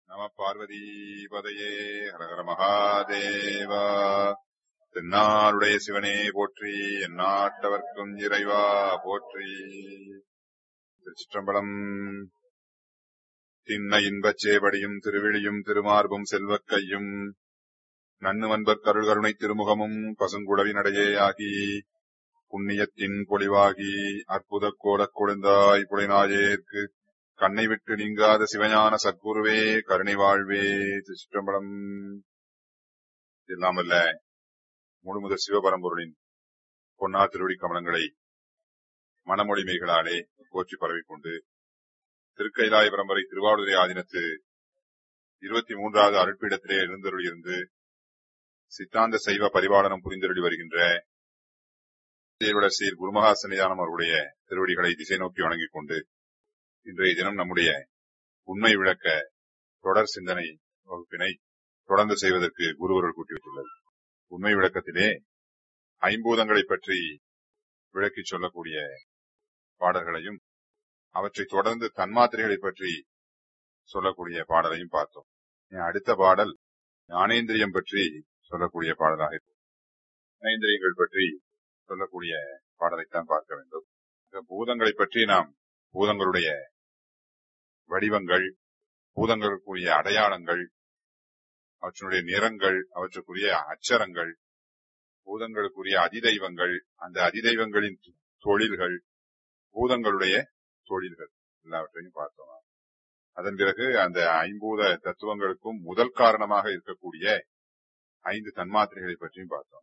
நம பார்வதி பதையே ஹரஹர மகாதேவா தென்னாருடைய சிவனே போற்றி எந்நாட்டவர்க்கும் இறைவா போற்றி திருச்சிற்றம்பலம் திண்ண இன்பச் சேவடியும் திருவிழியும் திருமார்பும் செல்வக் கையும் நன்னுவன்பர் கருள் கருணை திருமுகமும் பசுங்குழவினடையே ஆகி புண்ணியத்தின் பொலிவாகி அற்புத கோலக் கொழுந்தாய் புலைநாயேற்கு கண்ணை விட்டு நீங்காத சிவஞான சத்குருவே கருணை வாழ்வே திருச்சிற்றம்பலம் இல்லாமல்ல முழுமுதல் சிவபரம்பொருளின் பொன்னா திருவடி கமலங்களை மனமொழிமைகளாலே போற்றி பரவிக் கொண்டு திருக்கைலாய பரம்பரை திருவாவூரை ஆதீனத்து இருபத்தி மூன்றாவது அருட்பீடத்திலே எழுந்தருளியிருந்து சித்தாந்த சைவ பரிபாலனம் புரிந்தருளி வருகின்ற சீர் குருமகா சன்னிதானம் அவருடைய திருவடிகளை திசை நோக்கி வணங்கிக் கொண்டு இன்றைய தினம் நம்முடைய உண்மை விளக்க தொடர் சிந்தனை வகுப்பினை தொடர்ந்து செய்வதற்கு குருவர்கள் கூட்டி வைத்துள்ளது உண்மை விளக்கத்திலே ஐம்பூதங்களை பற்றி விளக்கிச் சொல்லக்கூடிய பாடல்களையும் அவற்றை தொடர்ந்து தன்மாத்திரைகளை பற்றி சொல்லக்கூடிய பாடலையும் பார்த்தோம் அடுத்த பாடல் ஞானேந்திரியம் பற்றி சொல்லக்கூடிய பாடலாக இருக்கும் ஞானேந்திரியங்கள் பற்றி சொல்லக்கூடிய பாடலைத்தான் பார்க்க வேண்டும் இந்த பூதங்களை பற்றி நாம் பூதங்களுடைய வடிவங்கள் பூதங்களுக்குரிய அடையாளங்கள் அவற்றினுடைய நிறங்கள் அவற்றுக்குரிய அச்சரங்கள் பூதங்களுக்குரிய அதிதெய்வங்கள் அந்த அதிதெய்வங்களின் தொழில்கள் பூதங்களுடைய தொழில்கள் எல்லாவற்றையும் பார்த்தோம் அதன் பிறகு அந்த ஐம்பூத தத்துவங்களுக்கும் முதல் காரணமாக இருக்கக்கூடிய ஐந்து தன்மாத்திரைகளை பற்றியும் பார்த்தோம்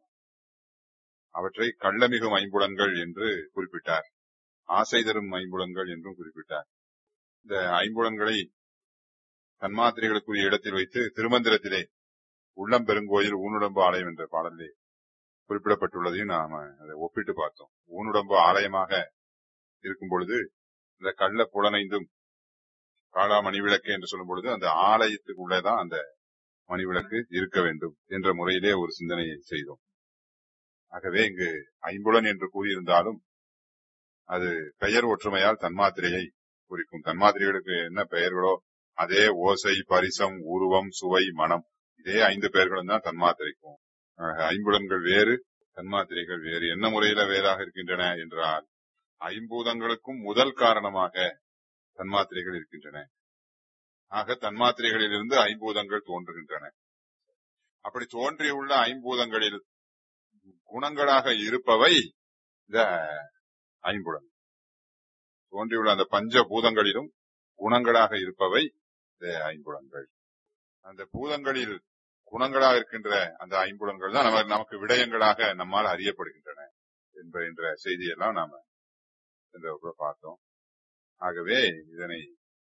அவற்றை கள்ளமிகும் ஐம்புலன்கள் என்று குறிப்பிட்டார் ஆசை தரும் ஐம்புலன்கள் என்றும் குறிப்பிட்டார் இந்த ஐம்புலன்களை தன்மாத்திரைகளுக்குரிய இடத்தில் வைத்து திருமந்திரத்திலே உள்ளம் பெருங்கோயில் ஊனுடம்பு ஆலயம் என்ற பாடலிலே குறிப்பிடப்பட்டுள்ளதையும் நாம அதை ஒப்பிட்டு பார்த்தோம் ஊனுடம்பு ஆலயமாக இருக்கும் பொழுது இந்த கள்ள புலனைந்தும் காளா மணிவிளக்கு என்று சொல்லும் பொழுது அந்த ஆலயத்துக்கு உள்ளதான் அந்த மணிவிளக்கு இருக்க வேண்டும் என்ற முறையிலே ஒரு சிந்தனையை செய்தோம் ஆகவே இங்கு ஐம்புலன் என்று கூறியிருந்தாலும் அது பெயர் ஒற்றுமையால் தன்மாத்திரையை குறிக்கும் தன்மாத்திரைகளுக்கு என்ன பெயர்களோ அதே ஓசை பரிசம் உருவம் சுவை மனம் இதே ஐந்து பெயர்களும் தான் தன்மாத்திரைக்கும் ஐம்புலன்கள் வேறு தன்மாத்திரைகள் வேறு என்ன முறையில வேறாக இருக்கின்றன என்றால் ஐம்பூதங்களுக்கும் முதல் காரணமாக தன்மாத்திரைகள் இருக்கின்றன ஆக தன்மாத்திரைகளிலிருந்து ஐம்பூதங்கள் தோன்றுகின்றன அப்படி தோன்றியுள்ள ஐம்பூதங்களில் குணங்களாக இருப்பவை இந்த ஐம்புலன் தோன்றியுள்ள அந்த பஞ்ச பூதங்களிலும் குணங்களாக இருப்பவை இந்த ஐம்புலன்கள் அந்த பூதங்களில் குணங்களாக இருக்கின்ற அந்த ஐம்புலன்கள் தான் நம்ம நமக்கு விடயங்களாக நம்மால் அறியப்படுகின்றன என்ப என்ற செய்தியெல்லாம் நாம இந்த பார்த்தோம் ஆகவே இதனை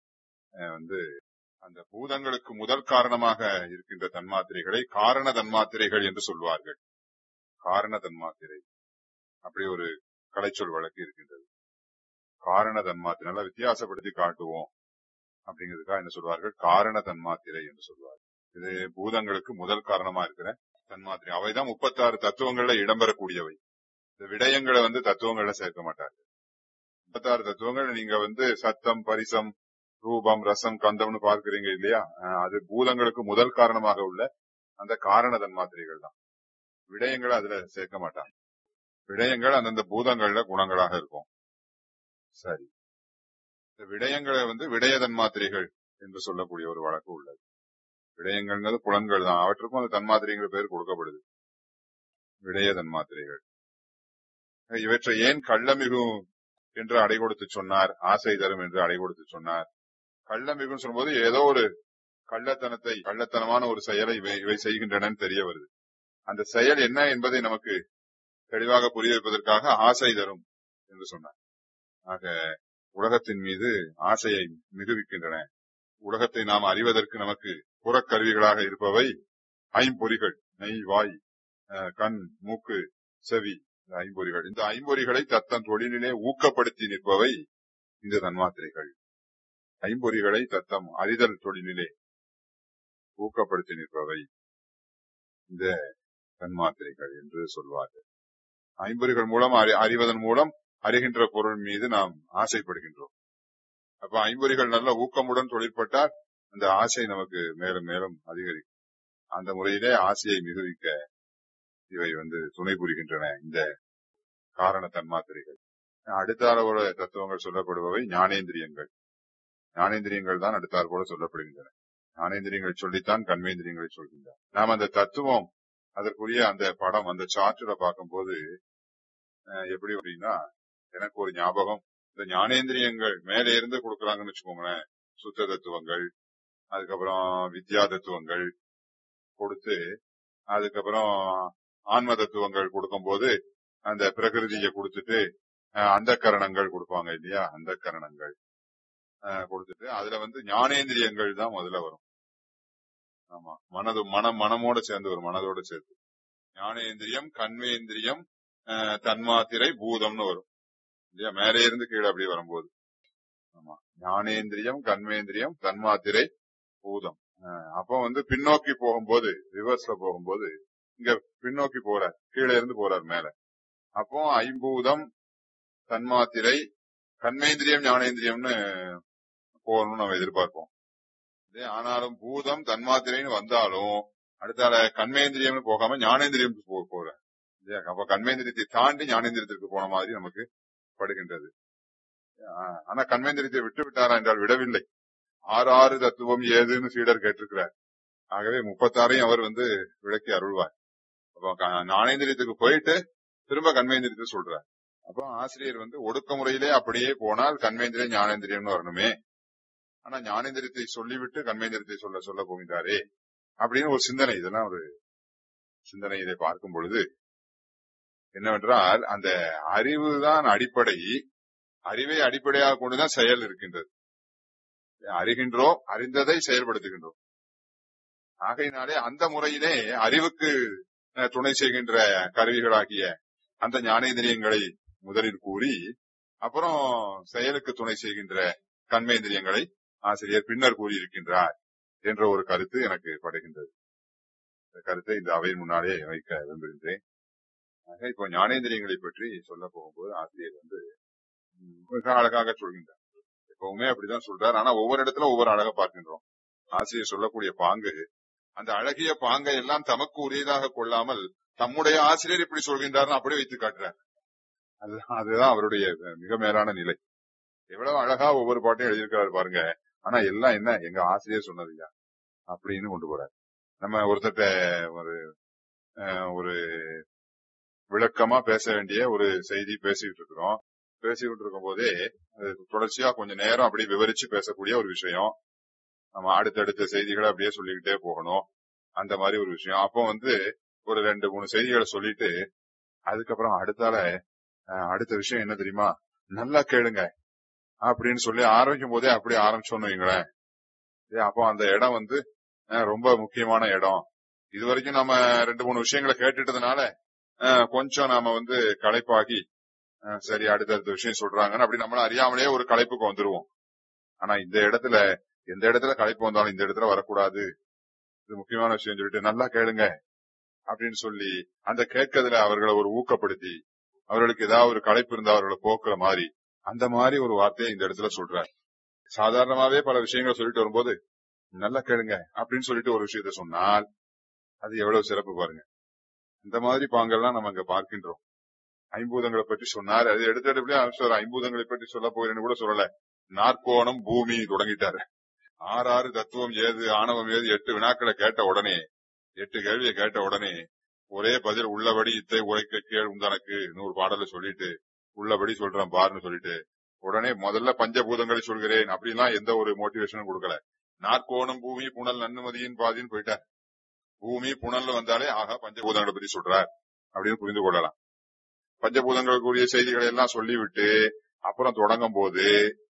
வந்து அந்த பூதங்களுக்கு முதல் காரணமாக இருக்கின்ற தன்மாத்திரைகளை காரண தன்மாத்திரைகள் என்று சொல்வார்கள் காரண தன்மாத்திரை அப்படி ஒரு கலைச்சொல் வழக்கு இருக்கின்றது காரண தன்மாத்திரை நல்லா வித்தியாசப்படுத்தி காட்டுவோம் அப்படிங்கிறதுக்காக என்ன சொல்வார்கள் காரண தன்மாத்திரை என்று சொல்வார்கள் இது பூதங்களுக்கு முதல் காரணமா இருக்கிற தன்மாத்திரை அவைதான் முப்பத்தாறு தத்துவங்கள்ல இடம்பெறக்கூடியவை இந்த விடயங்களை வந்து தத்துவங்கள்ல சேர்க்க மாட்டார்கள் முப்பத்தாறு தத்துவங்கள் நீங்க வந்து சத்தம் பரிசம் ரூபம் ரசம் கந்தம்னு பார்க்கிறீங்க இல்லையா அது பூதங்களுக்கு முதல் காரணமாக உள்ள அந்த காரண தன்மாத்திரைகள் தான் விடயங்களை அதுல சேர்க்க மாட்டாங்க விடயங்கள் அந்தந்த பூதங்கள்ல குணங்களாக இருக்கும் சரி இந்த விடயங்களை வந்து விடய தன்மாத்திரைகள் என்று சொல்லக்கூடிய ஒரு வழக்கு உள்ளது விடயங்கள்ங்கிறது புலன்கள் தான் அவற்றுக்கும் அந்த தன்மாத்திரைங்கிற பேர் கொடுக்கப்படுது விடய தன்மாத்திரைகள் இவற்றை ஏன் கள்ளமிகும் என்று அடை கொடுத்து சொன்னார் ஆசை தரும் என்று அடை கொடுத்து சொன்னார் கள்ளமிகும் சொல்லும்போது ஏதோ ஒரு கள்ளத்தனத்தை கள்ளத்தனமான ஒரு செயலை இவை செய்கின்றன தெரிய வருது அந்த செயல் என்ன என்பதை நமக்கு தெளிவாக புரிய வைப்பதற்காக ஆசை தரும் என்று சொன்னார் ஆக உலகத்தின் மீது ஆசையை மிகுவிக்கின்றன உலகத்தை நாம் அறிவதற்கு நமக்கு புறக்கருவிகளாக இருப்பவை ஐம்பொறிகள் நெய் வாய் கண் மூக்கு செவி இந்த ஐம்பொறிகள் இந்த ஐம்பொறிகளை தத்தம் தொழிலிலே ஊக்கப்படுத்தி நிற்பவை இந்த தன்மாத்திரைகள் ஐம்பொறிகளை தத்தம் அறிதல் தொழிலிலே ஊக்கப்படுத்தி நிற்பவை இந்த தன்மாத்திரைகள் என்று சொல்வார்கள் ஐம்பொறிகள் மூலம் அறிவதன் மூலம் அறிகின்ற பொருள் மீது நாம் ஆசைப்படுகின்றோம் அப்ப ஐம்பொறிகள் நல்ல ஊக்கமுடன் தொழிற்பட்டால் அந்த ஆசை நமக்கு மேலும் மேலும் அதிகரிக்கும் அந்த முறையிலே ஆசையை மிகுவிக்க இவை வந்து துணை புரிகின்றன இந்த காரண தன்மாத்திரைகள் அடுத்தாரோட தத்துவங்கள் சொல்லப்படுபவை ஞானேந்திரியங்கள் ஞானேந்திரியங்கள் தான் அடுத்தாற் போல சொல்லப்படுகின்றன ஞானேந்திரியங்கள் சொல்லித்தான் கண்மேந்திரியங்களை சொல்கின்றன நாம் அந்த தத்துவம் அதற்குரிய அந்த படம் அந்த சார்ட்ல பார்க்கும்போது அஹ், எப்படி அப்படின்னா எனக்கு ஒரு ஞாபகம் இந்த ஞானேந்திரியங்கள் மேலே இருந்து கொடுக்கறாங்கன்னு வச்சுக்கோங்களேன் சுத்த தத்துவங்கள் அதுக்கப்புறம் வித்யா தத்துவங்கள் கொடுத்து அதுக்கப்புறம் ஆன்ம தத்துவங்கள் கொடுக்கும்போது அந்த பிரகிருதியை கொடுத்துட்டு அந்த கரணங்கள் கொடுப்பாங்க இல்லையா அந்த கரணங்கள் கொடுத்துட்டு அதுல வந்து ஞானேந்திரியங்கள் தான் முதல்ல வரும் ஆமா மனது மனம் மனமோட சேர்ந்து வரும் மனதோட சேர்த்து ஞானேந்திரியம் கண்மேந்திரியம் அஹ், தன்மாத்திரை பூதம்னு வரும் இல்லையா மேலே இருந்து கீழே அப்படி வரும்போது ஆமா ஞானேந்திரியம் கண்மேந்திரியம் தன்மாத்திரை பூதம் அஹ், அப்போ வந்து பின்னோக்கி போகும்போது ரிவர்ஸ்ல போகும்போது இங்க பின்னோக்கி போறார் கீழே இருந்து போறார் மேல அப்போ ஐம்பூதம் தன்மாத்திரை கண்மேந்திரியம் ஞானேந்திரியம்னு போகணும்னு நம்ம எதிர்பார்ப்போம் இதே ஆனாலும் பூதம் தன்மாத்திரைன்னு வந்தாலும் அடுத்தால கண்மேந்திரியம்னு போகாம ஞானேந்திரியம் போ போற இல்லையா? அப்ப கண்மேந்திரியத்தை தாண்டி ஞானேந்திரியத்திற்கு போன மாதிரி நமக்கு படுகின்றது ஆஹ் ஆனா கண்மேந்திரியத்தை விட்டு விட்டாரா என்றால் விடவில்லை ஆறு ஆறு தத்துவம் ஏதுன்னு சீடர் கேட்டிருக்கிறார் ஆகவே முப்பத்தாறையும் அவர் வந்து விளக்கி அருள்வார் அப்போ க- ஞானேந்திரியத்துக்கு போயிட்டு திரும்ப கண்மேந்திரியத்தை சொல்றார் அப்போ ஆசிரியர் வந்து ஒடுக்க முறையிலே அப்படியே போனால் கண்மேந்திரியம் ஞானேந்திரியம்னு வரணுமே ஆனா ஞானேந்திரியத்தை சொல்லிவிட்டு கண்மேந்திரியத்தை சொல்ல சொல்ல போகின்றாரே அப்படின்னு ஒரு சிந்தனை இதெல்லாம் ஒரு சிந்தனை இதை பார்க்கும் பொழுது என்னவென்றால் அந்த அறிவுதான் அடிப்படை அறிவை அடிப்படையாக கொண்டுதான் செயல் இருக்கின்றது அறிகின்றோம் அறிந்ததை செயல்படுத்துகின்றோம் ஆகையினாலே அந்த முறையிலே அறிவுக்கு அஹ், துணை செய்கின்ற கருவிகளாகிய அந்த ஞானேந்திரியங்களை முதலில் கூறி அப்புறம் செயலுக்கு துணை செய்கின்ற கண்மேந்திரியங்களை ஆசிரியர் பின்னர் கூறியிருக்கின்றார் என்ற ஒரு கருத்து எனக்கு படுகின்றது இந்த கருத்தை இந்த அவையின் முன்னாலே வைக்க விரும்புகின்றேன் ஆக இப்போ ஞானேந்திரியங்களை பற்றி சொல்ல போகும்போது ஆசிரியர் வந்து ம், மிக அழகாக சொல்கின்றார் எப்பவுமே அப்படிதான் சொல்றார் ஆனா ஒவ்வொரு இடத்துல ஒவ்வொரு அழகை பார்க்கின்றோம் ஆசிரியர் சொல்லக்கூடிய பாங்கு அந்த அழகிய பாங்கை எல்லாம் தமக்கு உரியதாக கொள்ளாமல் தம்முடைய ஆசிரியர் இப்படி சொல்கின்றார்னு அப்படியே வைத்து காட்டுறார் அது அதுதான் அவருடைய மிக மேலான நிலை எவ்வளவு அழகா ஒவ்வொரு பாட்டையும் எழுதியிருக்கிறாரு பாருங்க ஆனா எல்லாம் என்ன எங்க ஆசிரியர் சொன்னதுயா அப்படின்னு கொண்டு போறார் நம்ம ஒருத்தட்ட ஒரு அஹ், ஒரு விளக்கமா பேச வேண்டிய ஒரு செய்தி பேசிக்கிட்டு இருக்கிறோம் பேசிக்கிட்டு இருக்கும் போதே அது தொடர்ச்சியா கொஞ்ச நேரம் அப்படி விவரிச்சு பேசக்கூடிய ஒரு விஷயம் நம்ம அடுத்தடுத்த செய்திகளை அப்படியே சொல்லிக்கிட்டே போகணும் அந்த மாதிரி ஒரு விஷயம் அப்போ வந்து ஒரு ரெண்டு மூணு செய்திகளை சொல்லிட்டு அதுக்கப்புறம் அடுத்தால அஹ், அடுத்த விஷயம் என்ன தெரியுமா நல்லா கேளுங்க அப்படின்னு சொல்லி ஆரம்பிக்கும் போதே அப்படி ஆரம்பிச்சோன்னு வைங்களேன் ஏ, அப்போ அந்த இடம் வந்து அஹ், ரொம்ப முக்கியமான இடம் இது வரைக்கும் நம்ம ரெண்டு மூணு விஷயங்களை கேட்டுட்டதுனால அஹ், கொஞ்சம் நாம வந்து களைப்பாகி அஹ், சரி அடுத்தடுத்த விஷயம் சொல்றாங்கன்னு அப்படி நம்மள அறியாமலே ஒரு களைப்புக்கு வந்துருவோம் ஆனா இந்த இடத்துல எந்த இடத்துல களைப்பு வந்தாலும் இந்த இடத்துல வரக்கூடாது இது முக்கியமான விஷயம் சொல்லிட்டு நல்லா கேளுங்க அப்படின்னு சொல்லி அந்த கேட்கறதுல அவர்களை ஒரு ஊக்கப்படுத்தி அவர்களுக்கு ஏதாவது ஒரு களைப்பு இருந்தா அவர்களை போக்குற மாதிரி அந்த மாதிரி ஒரு வார்த்தையை இந்த இடத்துல சொல்றார் சாதாரணமாவே பல விஷயங்களை சொல்லிட்டு வரும்போது நல்லா கேளுங்க அப்படின்னு சொல்லிட்டு ஒரு விஷயத்த சொன்னால் அது எவ்வளவு சிறப்பு பாருங்க இந்த மாதிரி பாங்கெல்லாம் நம்ம இங்க பார்க்கின்றோம் ஐம்பூதங்களை பற்றி சொன்னார் அது எடுத்தடுப்புலயே ஆரம்பிச்சார் ஐம்பூதங்களை பற்றி சொல்ல போகிறேன்னு கூட சொல்லல நாற்கோணம் பூமி தொடங்கிட்டாரு ஆறு ஆறு தத்துவம் ஏது ஆணவம் ஏது எட்டு வினாக்களை கேட்ட உடனே எட்டு கேள்வியை கேட்ட உடனே ஒரே பதில் உள்ளபடி இத்தை உரைக்க கேள் உந்தனக்கு நூறு பாடல சொல்லிட்டு உள்ளபடி சொல்றேன் பாருன்னு சொல்லிட்டு உடனே முதல்ல பஞ்சபூதங்களை சொல்கிறேன் அப்படிலாம் எந்த ஒரு மோட்டிவேஷனும் கொடுக்கல நாற்கோணம் பூமி புனல் நன்னுமதியின் பாதின்னு போயிட்டார் பூமி புனல்ல வந்தாலே ஆகா பஞ்சபூதங்களை பத்தி சொல்றார் அப்படின்னு புரிந்து கொள்ளலாம் பஞ்சபூதங்களுக்குரிய செய்திகளை எல்லாம் சொல்லிவிட்டு அப்புறம் தொடங்கும் போது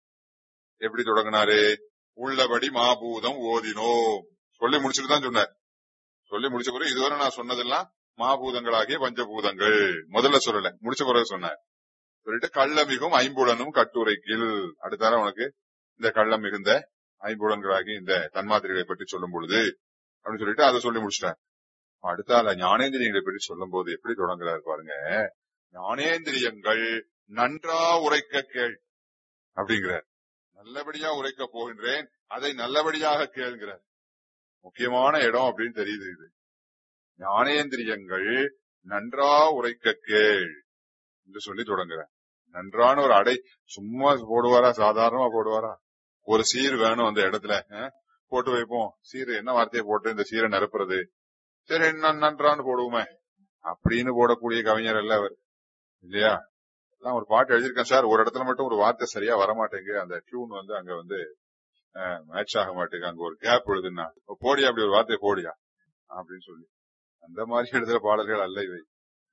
எப்படி தொடங்கினாரு உள்ளபடி மாபூதம் ஓதினோம் சொல்லி முடிச்சுட்டு தான் சொன்னார் சொல்லி முடிச்ச பிறகு இதுவரை நான் சொன்னதெல்லாம் மாபூதங்களாகிய பஞ்சபூதங்கள் முதல்ல சொல்லல முடிச்ச பிறகு சொன்னார் சொல்லிட்டு கள்ளமிகும் ஐம்புலனும் கட்டுரைக்கில் அடுத்தால உனக்கு இந்த கள்ளம் மிகுந்த ஐம்புலன்களாகி இந்த தன்மாத்திரைகளை பற்றி சொல்லும் பொழுது அப்படின்னு சொல்லிட்டு அதை சொல்லி முடிச்சிட்டார் அடுத்தால ஞானேந்திரியங்களை பற்றி சொல்லும் போது எப்படி தொடங்குறாரு பாருங்க ஞானேந்திரியங்கள் நன்றா உரைக்க கேள் அப்படிங்கிறார் நல்லபடியா உரைக்க போகின்றேன் அதை நல்லபடியாக கேளுங்கிறார் முக்கியமான இடம் அப்படின்னு தெரியுது இது ஞானேந்திரியங்கள் நன்றா உரைக்க கேள் என்று சொல்லி தொடங்குறேன் நன்றான ஒரு அடை சும்மா போடுவாரா சாதாரணமா போடுவாரா ஒரு சீர் வேணும் அந்த இடத்துல அஹ், போட்டு வைப்போம் சீர் என்ன வார்த்தையை போட்டு இந்த சீரை நிரப்புறது சரி நன்- நன்றான்னு போடுவோமே அப்படின்னு போடக்கூடிய கவிஞர் அல்ல அவர் இல்லையா நான் ஒரு பாட்டு எழுதியிருக்கேன் சார் ஒரு இடத்துல மட்டும் ஒரு வார்த்தை சரியா வர மாட்டேங்குது அந்த டியூன் வந்து அங்க வந்து மேட்ச் ஆக மாட்டேங்குது அங்க ஒரு கேப் எழுதுனா போடியா அப்படி ஒரு வார்த்தை போடியா அப்படின்னு சொல்லி அந்த மாதிரி எழுதுற பாடல்கள் அல்ல இவை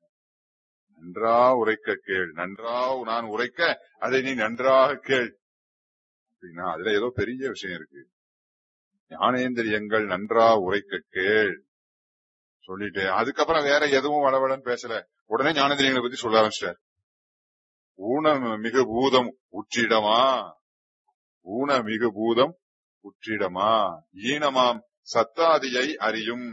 நன்றா உரைக்க கேள் நன்றா நான் உரைக்க அதை நீ நன்றாக கேள் அப்படின்னா அதுல ஏதோ பெரிய விஷயம் இருக்கு ஞானேந்திரியங்கள் நன்றா உரைக்க கேள் சொல்லிட்டு அதுக்கப்புறம் வேற எதுவும் வளவளன்னு பேசல உடனே ஞானேந்திரியங்களை பத்தி சொல்ல ஆரம்பிச்சிட்டார் ஊனம் மிகு பூதம் உற்றிடமா ஊன மிகு பூதம் உற்றிடமா ஈனமாம் சத்தாதியை அறியும்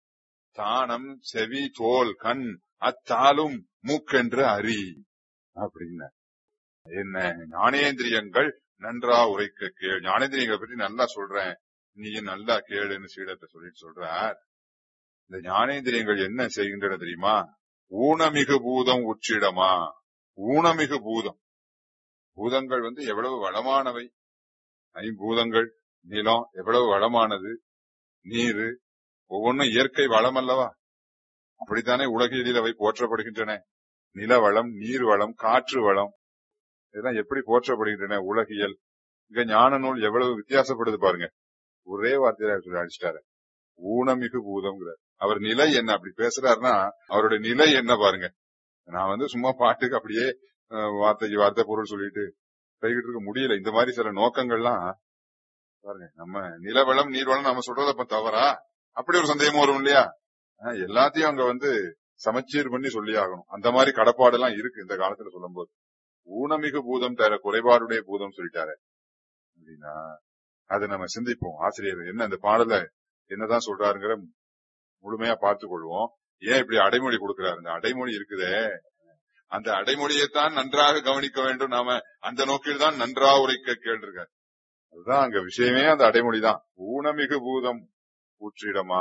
தானம் செவி தோல் கண் அத்தாலும் மூக்கென்று அறி அப்படின்னு என்ன ஞானேந்திரியங்கள் நன்றா உரைக்க கேள் ஞானேந்திரியங்களை பற்றி நல்லா சொல்றேன் நீ நல்லா கேளுன்னு சீடத்தை சொல்லிட்டு சொல்றார் இந்த ஞானேந்திரியங்கள் என்ன செய்கின்றன தெரியுமா ஊனமிகு பூதம் உச்சிடமா ஊனமிகு பூதம் பூதங்கள் வந்து எவ்வளவு வளமானவை ஐம்பூதங்கள் நிலம் எவ்வளவு வளமானது நீரு ஒவ்வொன்றும் இயற்கை வளம் அல்லவா அப்படித்தானே உலகியலில் அவை போற்றப்படுகின்றன நில வளம் நீர் வளம் காற்று வளம் இதெல்லாம் எப்படி போற்றப்படுகின்றன உலகியல் இங்க ஞான நூல் எவ்வளவு வித்தியாசப்படுது பாருங்க ஒரே வார்த்தையில சொல்லி அடிச்சிட்டாரு ஊனமிகு பூதம்ங்கிறார் அவர் நிலை என்ன அப்படி பேசுறாருன்னா அவருடைய நிலை என்ன பாருங்க நான் வந்து சும்மா பாட்டுக்கு அப்படியே அஹ், வார்த்தைக்கு வார்த்தை பொருள் சொல்லிட்டு போய்கிட்டு இருக்க முடியல இந்த மாதிரி சில நோக்கங்கள்லாம் பாருங்க நம்ம நிலவளம் நீர்வளம் நம்ம சொல்றத அப்ப தவறா அப்படி ஒரு சந்தேகமும் வரும் இல்லையா அஹ், எல்லாத்தையும் அங்க வந்து சமச்சீர் பண்ணி சொல்லி ஆகணும் அந்த மாதிரி கடப்பாடு எல்லாம் இருக்கு இந்த காலத்துல சொல்லும்போது ஊனமிகு பூதம் தர குறைபாடுடைய பூதம் சொல்லிட்டாரு அப்படின்னா அதை நம்ம சிந்திப்போம் ஆசிரியர் என்ன இந்த பாடல என்னதான் சொல்றாருங்கிற முழுமையா பார்த்துக் கொள்வோம் ஏன் இப்படி அடைமொழி கொடுக்கிறாரு இந்த அடைமொழி இருக்குதே அந்த அடைமொழியைத்தான் நன்றாக கவனிக்க வேண்டும் நாம அந்த நோக்கில் தான் நன்றா உரைக்க கேட்டிருக்கார் அதுதான் அங்க விஷயமே அந்த அடைமொழி தான் ஊனமிகு பூதம் ஊற்றிடமா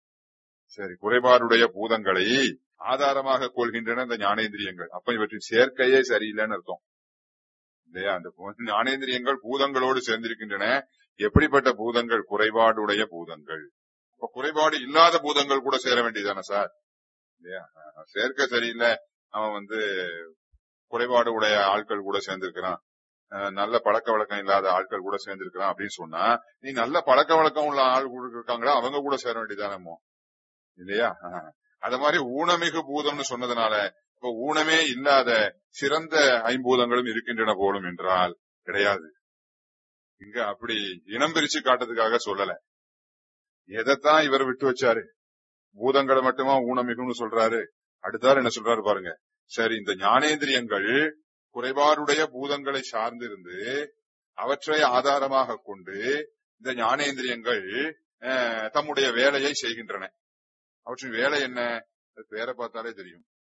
சரி குறைபாடுடைய பூதங்களை ஆதாரமாக கொள்கின்றன இந்த ஞானேந்திரியங்கள் அப்ப இவற்றின் சேர்க்கையே சரியில்லைன்னு அர்த்தம் இல்லையா அந்த பூ- ஞானேந்திரியங்கள் பூதங்களோடு சேர்ந்திருக்கின்றன எப்படிப்பட்ட பூதங்கள் குறைபாடுடைய பூதங்கள் இப்ப குறைபாடு இல்லாத பூதங்கள் கூட சேர வேண்டியதானே சார் இல்லையா அஹ் சேர்க்க சரியில்லை அவன் வந்து குறைபாடு உடைய ஆட்கள் கூட சேர்ந்திருக்கிறான் அஹ் நல்ல பழக்க வழக்கம் இல்லாத ஆட்கள் கூட சேர்ந்திருக்கிறான் அப்படின்னு சொன்னா நீ நல்ல பழக்க வழக்கம் உள்ள ஆள் கூட இருக்காங்களா அவங்க கூட சேர வேண்டியதானமோ இல்லையா அஹ் அத மாதிரி ஊனமிகு பூதம்னு சொன்னதுனால இப்ப ஊனமே இல்லாத சிறந்த ஐம்பூதங்களும் இருக்கின்றன போலும் என்றால் கிடையாது இங்க அப்படி இனம் பிரிச்சு காட்டுறதுக்காக சொல்லல எதைத்தான் இவர் விட்டு வச்சாரு பூதங்களை மட்டுமா ஊனமிகும்னு சொல்றாரு அடுத்தாரு என்ன சொல்றாரு பாருங்க சரி இந்த ஞானேந்திரியங்கள் குறைபாடுடைய பூதங்களை சார்ந்திருந்து அவற்றை ஆதாரமாக கொண்டு இந்த ஞானேந்திரியங்கள் அஹ், தம்முடைய வேலையை செய்கின்றன அவற்றின் வேலை என்ன அது பேரை பார்த்தாலே தெரியும்